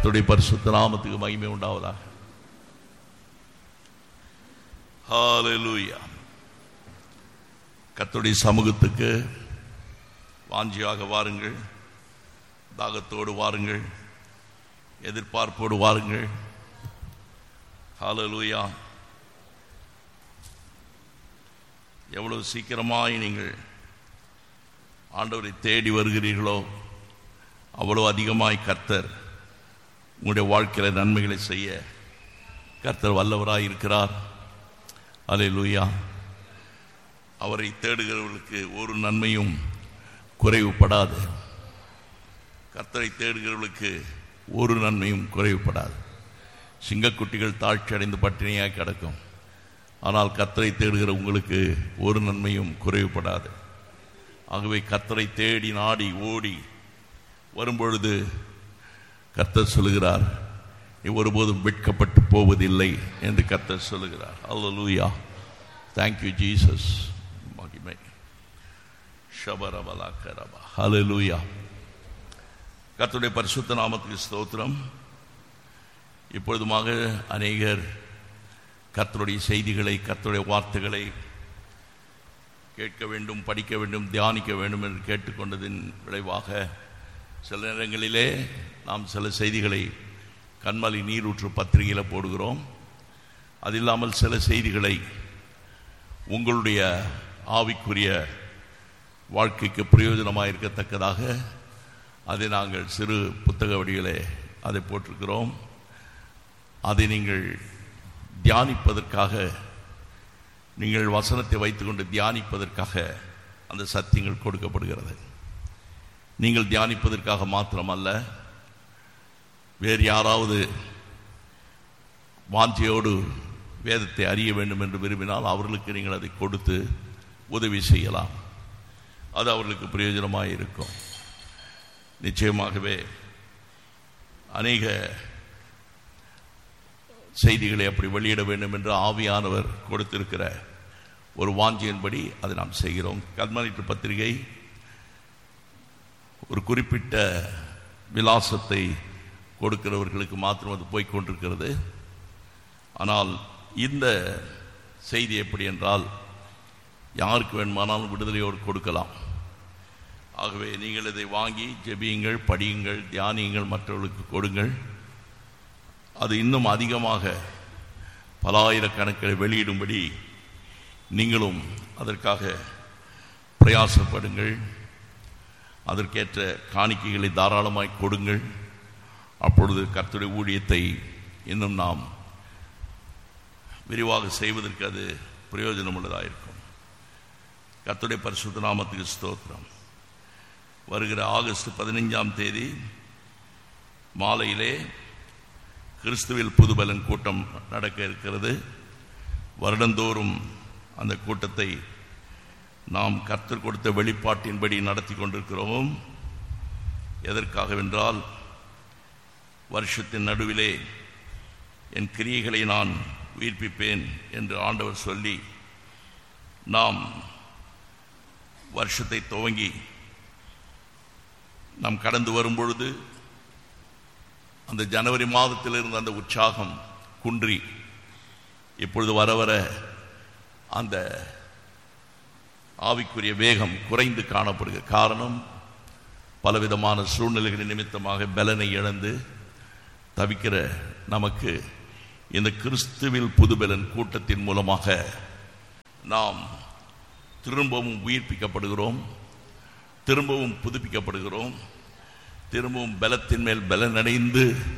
கர்த்தருடைய பரிசுத்த நாமத்துக்கு மகிமை உண்டாவதாக ஹalleluya கர்த்தருடைய சமூகத்துக்கு வாஞ்சியாக வாருங்கள் தாகத்தோடு வாருங்கள் எதிர்பார்ப்போடு வாருங்கள் ஹalleluya எவ்வளவு சீக்கிரமாய் நீங்கள் ஆண்டவரை தேடி வருகிறீர்களோ அவ்வளவு அதிகமாய் கர்த்தர் உங்களுடைய வாழ்க்கையில நன்மைகளை செய்ய கர்த்தர் வல்லவராய் இருக்கிறார் அல்லேலூயா அவரை தேடுகிறவர்களுக்கு ஒரு நன்மையும் குறைவுபடாது கர்த்தரை தேடுகிறவர்களுக்கு ஒரு நன்மையும் குறைவுபடாது சிங்கக்குட்டிகள் தாழ்ச்சி அடைந்து பட்டினியாக கிடக்கும் ஆனால் கர்த்தரை தேடுகிற உங்களுக்கு ஒரு நன்மையும் குறைவுபடாது ஆகவே கர்த்தரை தேடி நாடி ஓடி வரும்பொழுது கர்த்தர் சொல்லுகிறார் நீ ஒருபோதும் வெட்கப்பட்டு போவதில்லை என்று கர்த்தர் சொல்லுகிறார் அல்லூயா தேங்க்யூ ஜீசஸ் மகிமை ஷபரபலா கரபா ஹalleluya கர்த்தருடைய பரிசுத்த நாமத்துக்கு ஸ்தோத்திரம் இப்பொழுதுமாக அநேகர் கர்த்தருடைய செய்திகளை கர்த்தருடைய வார்த்தைகளை கேட்க வேண்டும் படிக்க வேண்டும் தியானிக்க வேண்டும் என்று கேட்டுக்கொண்டதின் விளைவாக சில நேரங்களிலே நாம் சில செய்திகளை கண்மலி நீரூற்று பத்திரிகையில் போடுகிறோம் அது இல்லாமல் சில செய்திகளை உங்களுடைய ஆவிக்குரிய வாழ்க்கைக்கு பிரயோஜனமாக இருக்கத்தக்கதாக அதை நாங்கள் சிறு புத்தக வடிகளே அதை போட்டிருக்கிறோம் அதை நீங்கள் தியானிப்பதற்காக நீங்கள் வசனத்தை வைத்துக்கொண்டு தியானிப்பதற்காக அந்த சத்தியங்கள் கொடுக்கப்படுகிறது நீங்கள் தியானிப்பதற்காக மாத்திரமல்ல வேறு யாராவது வாஞ்சியோடு வேதத்தை அறிய வேண்டும் என்று விரும்பினால் அவர்களுக்கு நீங்கள் அதை கொடுத்து உதவி செய்யலாம் அது அவர்களுக்கு பிரயோஜனமாக இருக்கும் நிச்சயமாகவே அநேக செய்திகளை அப்படி வெளியிட வேண்டும் என்று ஆவியானவர் கொடுத்திருக்கிற ஒரு வாஞ்சியின்படி அதை நாம் செய்கிறோம் கல்மனிட்டு பத்திரிகை ஒரு குறிப்பிட்ட விலாசத்தை கொடுக்கிறவர்களுக்கு மாத்திரம் அது போய்கொண்டிருக்கிறது ஆனால் இந்த செய்தி எப்படி என்றால் யாருக்கு வேணுமானாலும் விடுதலையோடு கொடுக்கலாம் ஆகவே நீங்கள் இதை வாங்கி ஜெபியுங்கள் படியுங்கள் தியானியுங்கள் மற்றவர்களுக்கு கொடுங்கள் அது இன்னும் அதிகமாக பல ஆயிரக்கணக்கில் வெளியிடும்படி நீங்களும் அதற்காக பிரயாசப்படுங்கள் அதற்கேற்ற காணிக்கைகளை தாராளமாய் கொடுங்கள் அப்பொழுது கர்த்தருடைய ஊழியத்தை இன்னும் நாம் விரிவாக செய்வதற்கு அது பிரயோஜனம் உள்ளதாக இருக்கும் கர்த்தருடைய பரிசுத்த நாமத்துக்கு ஸ்தோத்திரம் வருகிற ஆகஸ்ட் பதினைஞ்சாம் தேதி மாலையிலே கிறிஸ்துவில் புதுபலன் கூட்டம் நடக்க இருக்கிறது வருடந்தோறும் அந்த கூட்டத்தை நாம் கர்த்தர் கொடுத்த வெளிப்பாட்டின்படி நடத்தி கொண்டிருக்கிறோம் எதற்காகவென்றால் வருஷத்தின் நடுவிலே என் கிரியைகளை நான் உயிர்ப்பிப்பேன் என்று ஆண்டவர் சொல்லி நாம் வருஷத்தை துவங்கி நாம் கடந்து வரும் பொழுது அந்த ஜனவரி மாதத்தில் இருந்த அந்த உற்சாகம் குன்றி இப்பொழுது வர வர அந்த ஆவிக்குரிய வேகம் குறைந்து காணப்படுகிற காரணம் பலவிதமான சூழ்நிலைகளின் நிமித்தமாக பலனை இழந்து தவிக்கிற நமக்கு இந்த கிறிஸ்துவில் புதுபலன் கூட்டத்தின் மூலமாக நாம் திரும்பவும் உயிர்ப்பிக்கப்படுகிறோம் திரும்பவும் புதுப்பிக்கப்படுகிறோம் திரும்பவும் பலத்தின் மேல் பலனடைந்து